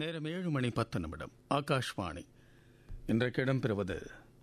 நேரம் ஏழு மணி பத்து நிமிடம் ஆகாஷ்வாணி இன்றைக்கு இடம்பெறுவது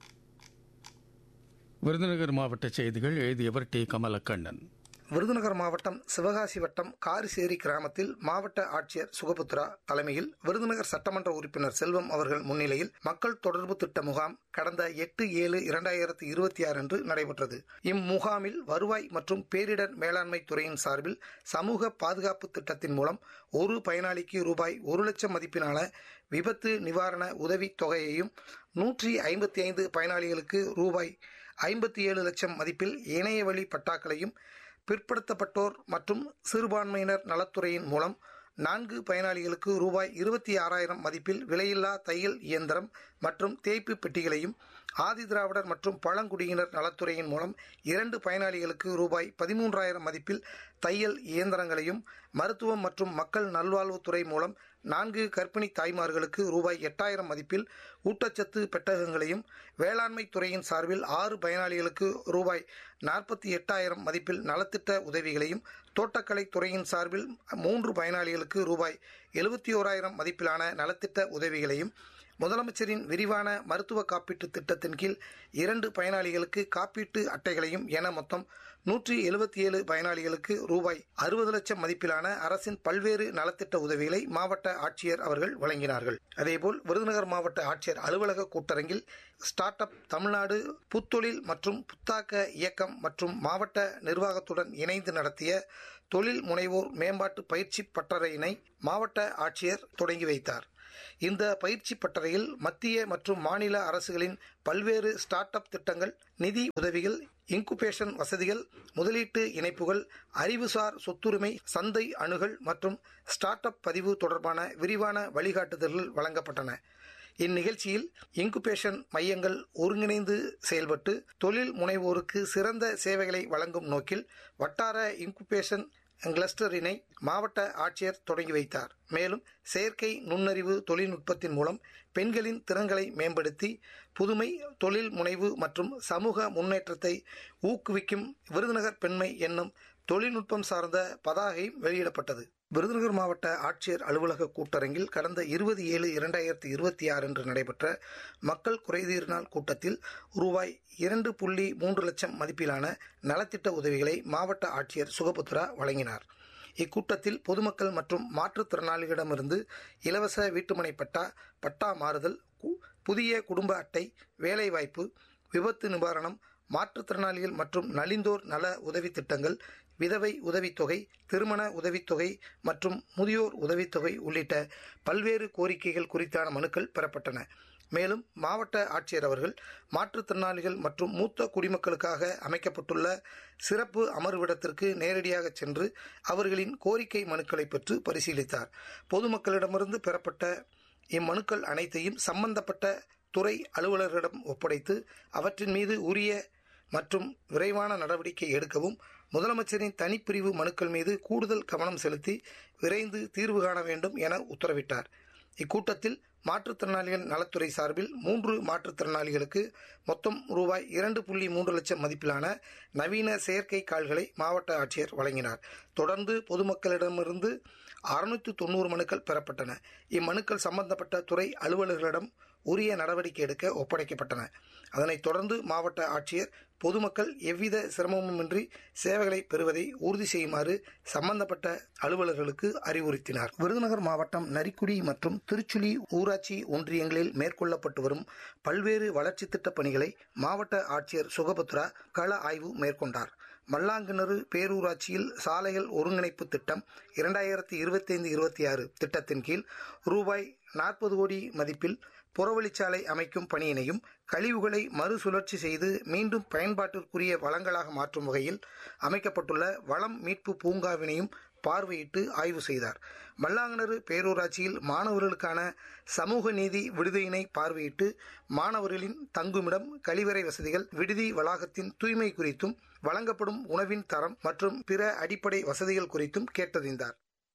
விருதுநகர் மாவட்ட செய்திகள் எழுதியவர் டி கமலக்கண்ணன் விருதுநகர் மாவட்டம் சிவகாசி வட்டம் காரிசேரி கிராமத்தில் மாவட்ட ஆட்சியர் சுகபுத்ரா தலைமையில் விருதுநகர் சட்டமன்ற உறுப்பினர் செல்வம் அவர்கள் முன்னிலையில் மக்கள் தொடர்பு திட்ட முகாம் கடந்த எட்டு ஏழு இரண்டாயிரத்தி இருபத்தி ஆறு அன்று நடைபெற்றது இம்முகாமில் வருவாய் மற்றும் பேரிடர் மேலாண்மை துறையின் சார்பில் சமூக பாதுகாப்பு திட்டத்தின் மூலம் ஒரு பயனாளிக்கு ரூபாய் ஒரு லட்சம் மதிப்பிலான விபத்து நிவாரண உதவித் தொகையையும் நூற்றி ஐம்பத்தி ஐந்து பயனாளிகளுக்கு ரூபாய் ஐம்பத்தி ஏழு லட்சம் மதிப்பில் இணைய வழி பட்டாக்களையும் பிற்படுத்தப்பட்டோர் மற்றும் சிறுபான்மையினர் நலத்துறையின் மூலம் நான்கு பயனாளிகளுக்கு ரூபாய் இருபத்தி ஆறாயிரம் மதிப்பில் விலையில்லா தையல் இயந்திரம் மற்றும் தேய்ப்பு பெட்டிகளையும் ஆதி திராவிடர் மற்றும் பழங்குடியினர் நலத்துறையின் மூலம் இரண்டு பயனாளிகளுக்கு ரூபாய் பதிமூன்றாயிரம் மதிப்பில் தையல் இயந்திரங்களையும் மருத்துவம் மற்றும் மக்கள் நல்வாழ்வுத்துறை மூலம் நான்கு கர்ப்பிணி தாய்மார்களுக்கு ரூபாய் எட்டாயிரம் மதிப்பில் ஊட்டச்சத்து பெட்டகங்களையும் வேளாண்மை துறையின் சார்பில் ஆறு பயனாளிகளுக்கு ரூபாய் நாற்பத்தி எட்டாயிரம் மதிப்பில் நலத்திட்ட உதவிகளையும் தோட்டக்கலை துறையின் சார்பில் மூன்று பயனாளிகளுக்கு ரூபாய் எழுபத்தி ஓராயிரம் மதிப்பிலான நலத்திட்ட உதவிகளையும் முதலமைச்சரின் விரிவான மருத்துவ காப்பீட்டு திட்டத்தின் கீழ் இரண்டு பயனாளிகளுக்கு காப்பீட்டு அட்டைகளையும் என மொத்தம் நூற்றி எழுபத்தி ஏழு பயனாளிகளுக்கு ரூபாய் அறுபது லட்சம் மதிப்பிலான அரசின் பல்வேறு நலத்திட்ட உதவிகளை மாவட்ட ஆட்சியர் அவர்கள் வழங்கினார்கள் அதேபோல் விருதுநகர் மாவட்ட ஆட்சியர் அலுவலக கூட்டரங்கில் ஸ்டார்ட் அப் தமிழ்நாடு புத்தொழில் மற்றும் புத்தாக்க இயக்கம் மற்றும் மாவட்ட நிர்வாகத்துடன் இணைந்து நடத்திய தொழில் முனைவோர் மேம்பாட்டு பயிற்சி பட்டறையினை மாவட்ட ஆட்சியர் தொடங்கி வைத்தார் இந்த பயிற்சி பட்டறையில் மத்திய மற்றும் மாநில அரசுகளின் பல்வேறு ஸ்டார்ட் அப் திட்டங்கள் நிதி உதவிகள் இன்குபேஷன் வசதிகள் முதலீட்டு இணைப்புகள் அறிவுசார் சொத்துரிமை சந்தை அணுகல் மற்றும் ஸ்டார்ட் அப் பதிவு தொடர்பான விரிவான வழிகாட்டுதல்கள் வழங்கப்பட்டன இந்நிகழ்ச்சியில் இன்குபேஷன் மையங்கள் ஒருங்கிணைந்து செயல்பட்டு தொழில் முனைவோருக்கு சிறந்த சேவைகளை வழங்கும் நோக்கில் வட்டார இன்குபேஷன் கிளஸ்டரினை மாவட்ட ஆட்சியர் தொடங்கி வைத்தார் மேலும் செயற்கை நுண்ணறிவு தொழில்நுட்பத்தின் மூலம் பெண்களின் திறன்களை மேம்படுத்தி புதுமை தொழில் முனைவு மற்றும் சமூக முன்னேற்றத்தை ஊக்குவிக்கும் விருதுநகர் பெண்மை என்னும் தொழில்நுட்பம் சார்ந்த பதாகை வெளியிடப்பட்டது விருதுநகர் மாவட்ட ஆட்சியர் அலுவலக கூட்டரங்கில் கடந்த இருபது ஏழு இரண்டாயிரத்தி இருபத்தி ஆறு அன்று நடைபெற்ற மக்கள் குறைதீர் நாள் கூட்டத்தில் ரூபாய் இரண்டு புள்ளி மூன்று லட்சம் மதிப்பிலான நலத்திட்ட உதவிகளை மாவட்ட ஆட்சியர் சுகபுத்ரா வழங்கினார் இக்கூட்டத்தில் பொதுமக்கள் மற்றும் மாற்றுத்திறனாளிகளிடமிருந்து இலவச வீட்டுமனை பட்டா பட்டா மாறுதல் புதிய குடும்ப அட்டை வேலைவாய்ப்பு விபத்து நிவாரணம் மாற்றுத்திறனாளிகள் மற்றும் நலிந்தோர் நல உதவி திட்டங்கள் விதவை உதவித்தொகை திருமண உதவித்தொகை மற்றும் முதியோர் உதவித்தொகை உள்ளிட்ட பல்வேறு கோரிக்கைகள் குறித்தான மனுக்கள் பெறப்பட்டன மேலும் மாவட்ட ஆட்சியர் அவர்கள் மாற்றுத்திறனாளிகள் மற்றும் மூத்த குடிமக்களுக்காக அமைக்கப்பட்டுள்ள சிறப்பு அமர்விடத்திற்கு நேரடியாக சென்று அவர்களின் கோரிக்கை மனுக்களை பெற்று பரிசீலித்தார் பொதுமக்களிடமிருந்து பெறப்பட்ட இம்மனுக்கள் அனைத்தையும் சம்பந்தப்பட்ட துறை அலுவலர்களிடம் ஒப்படைத்து அவற்றின் மீது உரிய மற்றும் விரைவான நடவடிக்கை எடுக்கவும் முதலமைச்சரின் தனிப்பிரிவு மனுக்கள் மீது கூடுதல் கவனம் செலுத்தி விரைந்து தீர்வு காண வேண்டும் என உத்தரவிட்டார் இக்கூட்டத்தில் மாற்றுத்திறனாளிகள் நலத்துறை சார்பில் மூன்று மாற்றுத்திறனாளிகளுக்கு மொத்தம் ரூபாய் இரண்டு புள்ளி மூன்று லட்சம் மதிப்பிலான நவீன செயற்கை கால்களை மாவட்ட ஆட்சியர் வழங்கினார் தொடர்ந்து பொதுமக்களிடமிருந்து அறுநூற்று தொண்ணூறு மனுக்கள் பெறப்பட்டன இம்மனுக்கள் சம்பந்தப்பட்ட துறை அலுவலர்களிடம் உரிய நடவடிக்கை எடுக்க ஒப்படைக்கப்பட்டன அதனைத் தொடர்ந்து மாவட்ட ஆட்சியர் பொதுமக்கள் எவ்வித சிரமமுமின்றி சேவைகளை பெறுவதை உறுதி செய்யுமாறு சம்பந்தப்பட்ட அலுவலர்களுக்கு அறிவுறுத்தினார் விருதுநகர் மாவட்டம் நரிக்குடி மற்றும் திருச்சுழி ஊராட்சி ஒன்றியங்களில் மேற்கொள்ளப்பட்டு வரும் பல்வேறு வளர்ச்சி திட்ட பணிகளை மாவட்ட ஆட்சியர் சுகபத்ரா கள ஆய்வு மேற்கொண்டார் மல்லாங்கிணறு பேரூராட்சியில் சாலைகள் ஒருங்கிணைப்பு திட்டம் இரண்டாயிரத்தி இருபத்தி ஐந்து இருபத்தி ஆறு திட்டத்தின் கீழ் ரூபாய் நாற்பது கோடி மதிப்பில் புறவழிச்சாலை அமைக்கும் பணியினையும் கழிவுகளை மறுசுழற்சி செய்து மீண்டும் பயன்பாட்டிற்குரிய வளங்களாக மாற்றும் வகையில் அமைக்கப்பட்டுள்ள வளம் மீட்பு பூங்காவினையும் பார்வையிட்டு ஆய்வு செய்தார் மல்லாங்கணறு பேரூராட்சியில் மாணவர்களுக்கான சமூக நீதி விடுதியினை பார்வையிட்டு மாணவர்களின் தங்குமிடம் கழிவறை வசதிகள் விடுதி வளாகத்தின் தூய்மை குறித்தும் வழங்கப்படும் உணவின் தரம் மற்றும் பிற அடிப்படை வசதிகள் குறித்தும் கேட்டறிந்தார்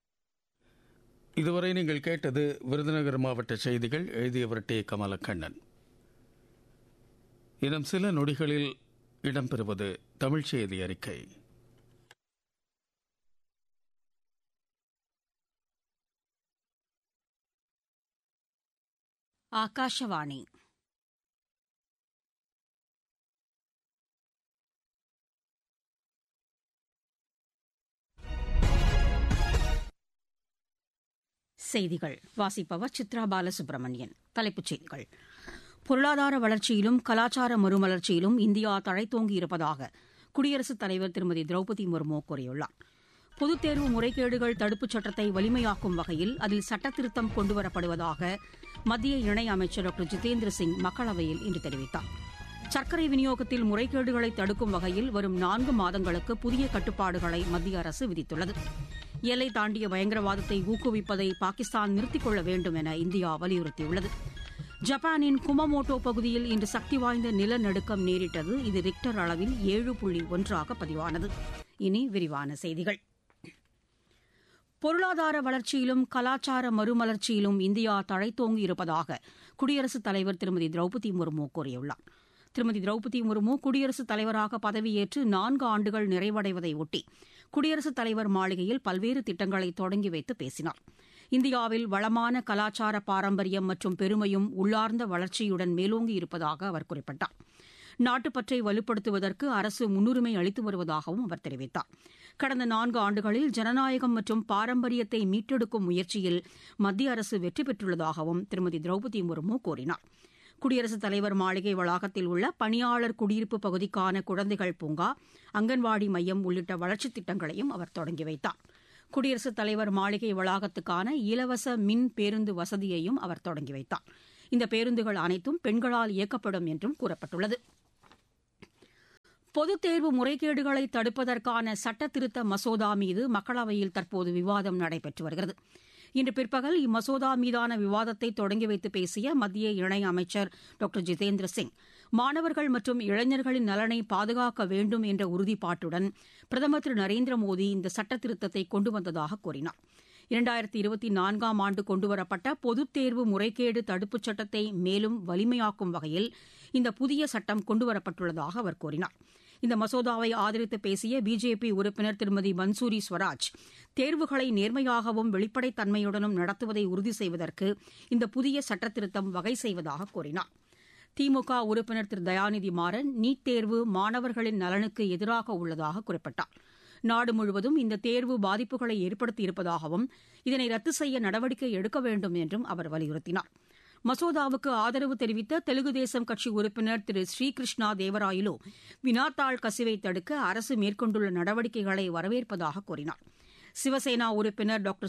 இதுவரை நீங்கள் கேட்டது விருதுநகர் மாவட்ட செய்திகள் எழுதியவர் டி கமலக்கண்ணன் இன்னும் சில நொடிகளில் இடம்பெறுவது தமிழ் செய்தி அறிக்கை ಆಕಾಶವಾಣಿ செய்திகள் வாசிப்பவர் சித்ரா பாலசுப்ரமணியன் தலைப்புச் செய்திகள் பொருளாதார வளர்ச்சியிலும் கலாச்சார மறுமலர்ச்சியிலும் இந்தியா தழைத்தோங்கி இருப்பதாக குடியரசுத் தலைவர் திருமதி திரௌபதி முர்மு கூறியுள்ளார் பொதுத் தேர்வு முறைகேடுகள் தடுப்புச் சட்டத்தை வலிமையாக்கும் வகையில் அதில் சட்டத்திருத்தம் கொண்டுவரப்படுவதாக மத்திய இணையமைச்சர் டாக்டர் ஜிதேந்திர சிங் மக்களவையில் இன்று தெரிவித்தார் சர்க்கரை விநியோகத்தில் முறைகேடுகளை தடுக்கும் வகையில் வரும் நான்கு மாதங்களுக்கு புதிய கட்டுப்பாடுகளை மத்திய அரசு விதித்துள்ளது எல்லை தாண்டிய பயங்கரவாதத்தை ஊக்குவிப்பதை பாகிஸ்தான் நிறுத்திக் கொள்ள வேண்டும் என இந்தியா வலியுறுத்தியுள்ளது ஜப்பானின் குமமோட்டோ பகுதியில் இன்று சக்தி வாய்ந்த நிலநடுக்கம் நேரிட்டது இது ரிக்டர் அளவில் ஏழு புள்ளி ஒன்றாக பதிவானது இனி விரிவான செய்திகள் பொருளாதார வளர்ச்சியிலும் கலாச்சார மறுமலர்ச்சியிலும் இந்தியா தழைத்தோங்கி இருப்பதாக குடியரசுத் தலைவர் திருமதி திரௌபதி முர்மு கூறியுள்ளார் திருமதி திரௌபதி முர்மு குடியரசுத் தலைவராக பதவியேற்று நான்கு ஆண்டுகள் நிறைவடைவதை ஒட்டி குடியரசுத் தலைவர் மாளிகையில் பல்வேறு திட்டங்களை தொடங்கி வைத்து பேசினார் இந்தியாவில் வளமான கலாச்சார பாரம்பரியம் மற்றும் பெருமையும் உள்ளார்ந்த வளர்ச்சியுடன் மேலோங்கி இருப்பதாக அவர் குறிப்பிட்டார் நாட்டுப்பற்றை வலுப்படுத்துவதற்கு அரசு முன்னுரிமை அளித்து வருவதாகவும் அவர் தெரிவித்தார் கடந்த நான்கு ஆண்டுகளில் ஜனநாயகம் மற்றும் பாரம்பரியத்தை மீட்டெடுக்கும் முயற்சியில் மத்திய அரசு வெற்றி பெற்றுள்ளதாகவும் திருமதி திரௌபதி முர்மு கூறினார் குடியரசுத் தலைவர் மாளிகை வளாகத்தில் உள்ள பணியாளர் குடியிருப்பு பகுதிக்கான குழந்தைகள் பூங்கா அங்கன்வாடி மையம் உள்ளிட்ட வளர்ச்சித் திட்டங்களையும் அவர் தொடங்கி வைத்தார் குடியரசுத் தலைவர் மாளிகை வளாகத்துக்கான இலவச மின் பேருந்து வசதியையும் அவர் தொடங்கி வைத்தார் இந்த பேருந்துகள் அனைத்தும் பெண்களால் இயக்கப்படும் என்றும் கூறப்பட்டுள்ளது பொதுத் தேர்வு முறைகேடுகளை தடுப்பதற்கான சட்ட திருத்த மசோதா மீது மக்களவையில் தற்போது விவாதம் நடைபெற்று வருகிறது இன்று பிற்பகல் இம்மசோதா மீதான விவாதத்தை தொடங்கி வைத்து பேசிய மத்திய இணையமைச்சர் டாக்டர் ஜிதேந்திர சிங் மாணவர்கள் மற்றும் இளைஞர்களின் நலனை பாதுகாக்க வேண்டும் என்ற உறுதிப்பாட்டுடன் பிரதமர் திரு நரேந்திர மோடி இந்த சட்ட திருத்தத்தை கொண்டு வந்ததாக கூறினார் இரண்டாயிரத்தி இருபத்தி நான்காம் ஆண்டு கொண்டுவரப்பட்ட பொதுத் தேர்வு முறைகேடு தடுப்புச் சட்டத்தை மேலும் வலிமையாக்கும் வகையில் இந்த புதிய சட்டம் கொண்டுவரப்பட்டுள்ளதாக அவர் கூறினார் இந்த மசோதாவை ஆதரித்து பேசிய பிஜேபி உறுப்பினர் திருமதி மன்சூரி ஸ்வராஜ் தேர்வுகளை நேர்மையாகவும் வெளிப்படைத் தன்மையுடனும் நடத்துவதை உறுதி செய்வதற்கு இந்த புதிய சட்டத்திருத்தம் வகை செய்வதாக கூறினார் திமுக உறுப்பினர் திரு தயாநிதி மாறன் நீட் தேர்வு மாணவர்களின் நலனுக்கு எதிராக உள்ளதாக குறிப்பிட்டார் நாடு முழுவதும் இந்த தேர்வு பாதிப்புகளை ஏற்படுத்தியிருப்பதாகவும் இதனை ரத்து செய்ய நடவடிக்கை எடுக்க வேண்டும் என்றும் அவர் வலியுறுத்தினார் மசோதாவுக்கு ஆதரவு தெரிவித்த தெலுங்கு தேசம் கட்சி உறுப்பினர் திரு ஸ்ரீகிருஷ்ணா தேவராயலு வினாத்தாள் கசிவை தடுக்க அரசு மேற்கொண்டுள்ள நடவடிக்கைகளை வரவேற்பதாக கூறினார் சிவசேனா உறுப்பினர் டாக்டர்